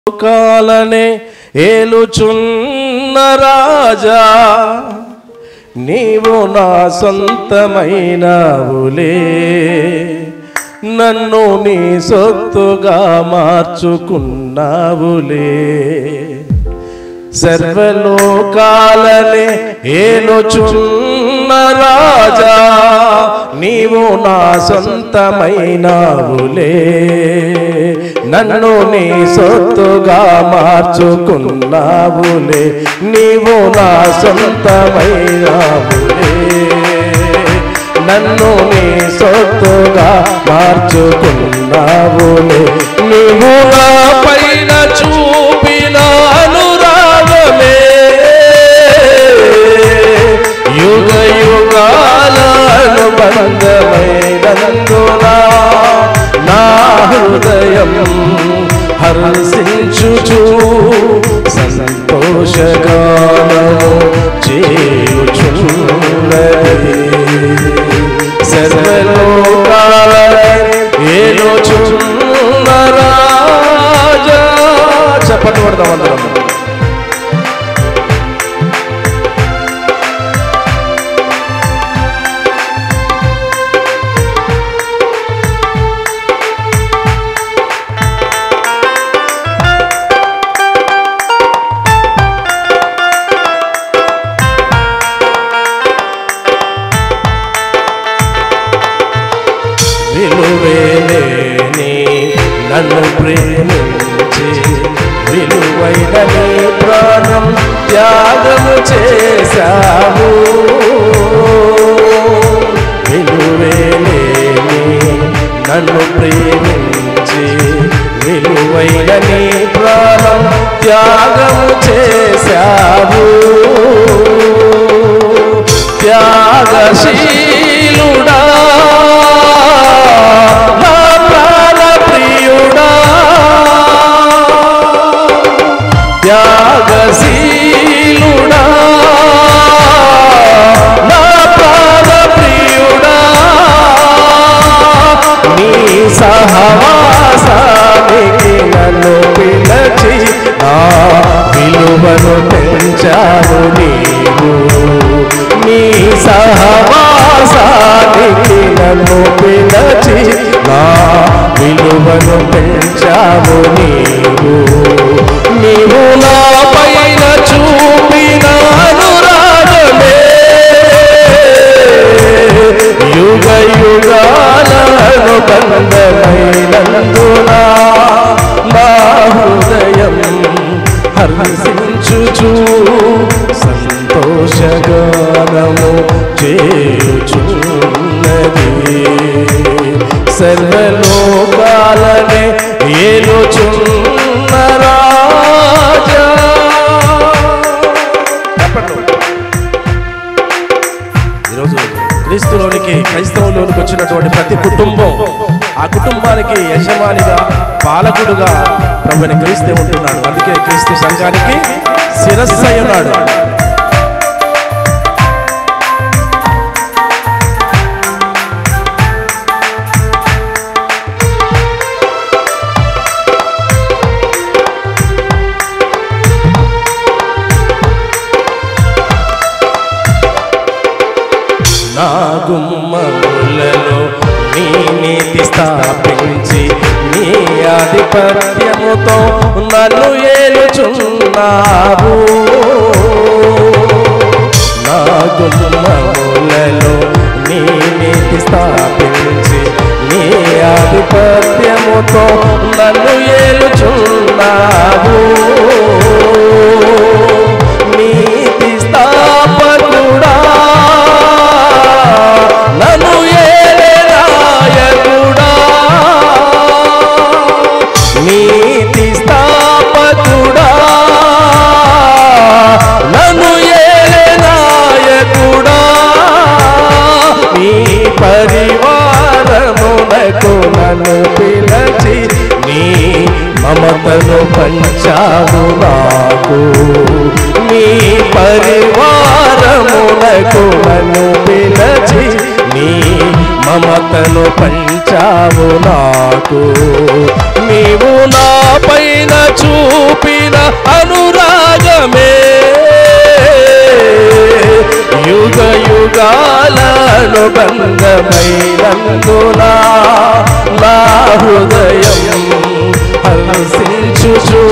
కాలనే ఏలుచున్న రాజా నీవు నా సొంతమైనవులే నన్ను నీ సొత్తుగా మార్చుకున్నావులే సర్వలోకాలనే ఏలుచున్న రాజా నీవు నా సొంతమైనవులే నన్ను నీ సొత్తుగా మార్చుకున్నావులే నీవు నా సొంతమైనవులే నన్ను నీ సొత్తుగా మార్చుకున్నావులే నీవు నా పైన చూపిన అనురాగమే యుగ యుగాల అనుబంధమైనందున నా హృదయం హర్షించుచు సంతోషగానము చేయుచున్నది సర్వలోకాల ఏలుచున్న రాజా చెప్పండి పడదాం అందరం విలువేలేని నన్ను ప్రేమించి విలువైన నీ ప్రాణం త్యాగము చేశావు విలువేలేని నన్ను ప్రేమించి విలువైన నీ ప్రాణం త్యాగము చేశావు త్యాగశీలుడా నా ప్రాణ ప్రియుడా త్యాగశీలుడా నా ప్రాణ ప్రియుడా నీ సహవాసానికి నన్ను పిలచి నా విలువను పెంచావు నీవు నీ సహవాసానికి నన్ను పిలచి నా విలువను పెంచావు నీవు నీవు నా పైన చూపిన అనురాగమే యుగ యుగాల అనుబంధమైనందున నా హృదయం హర్షించుచు సంతోషగానము చేయుచున్నది సర్వలోకాలనే ఏలుచున్న రాజా ఈరోజు క్రీస్తులోనికి క్రైస్తవులోనికి వచ్చినటువంటి ప్రతి కుటుంబం ఆ కుటుంబానికి యజమానిగా పాలకుడుగా ప్రభుని క్రీస్తే ఉంటున్నాడు అందుకే క్రీస్తు సంఘానికి శిరస్సు అయి ఉన్నాడు నా గుమ్మములలో నీ నీతి స్థాపించి నీ ఆధిపత్యముతో నన్ను ఏలుచున్నావు నా గుమ్మములలో నీ నీతి స్థాపించి నీ ఆధిపత్యముతో నన్ను ఏలుచున్నావు నీతి స్థాపకుడా నన్ను ఏలే నాయకుడా నీతి స్థాపకుడా నన్ను ఏలే నాయకుడా నీ పరివారమునకు నన్ను పిలచి నీ మమతను పంచావు నాకు నీ పరివారమునకు నన్ను పిలచి నీ మమతను పంచావు నాకు నీవు నా పైన చూపిన అనురాగమే యుగ యుగాల అనుబంధమైనందునా నా హృదయం హర్షించుచు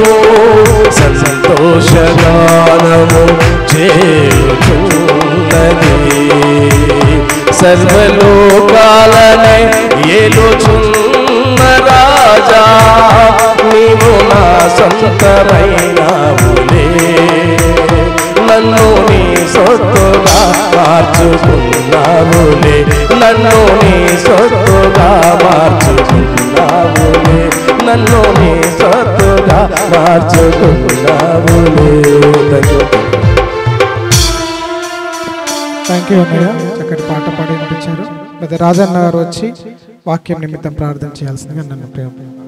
సంతోషగానము చేయుచున్నది సర్వలోకాలనే ఏలుచున్న రాజా నీవు నా సొంతమైనవులే నన్ను నీ సొత్తుగా మార్చుకున్నావులే నన్ను నీ సొత్తుగా మార్చుకున్నావులే నన్ను నీ సొత్తుగా మార్చుకున్నావులే థ్యాంక్ యూ అన్నయ్య చక్కటి పాట పాడి వినిపించారు పెద్ద రాజన్న గారు వచ్చి వాక్యం నిమిత్తం ప్రార్థన చేయాల్సిందిగా నన్ను ప్రేమ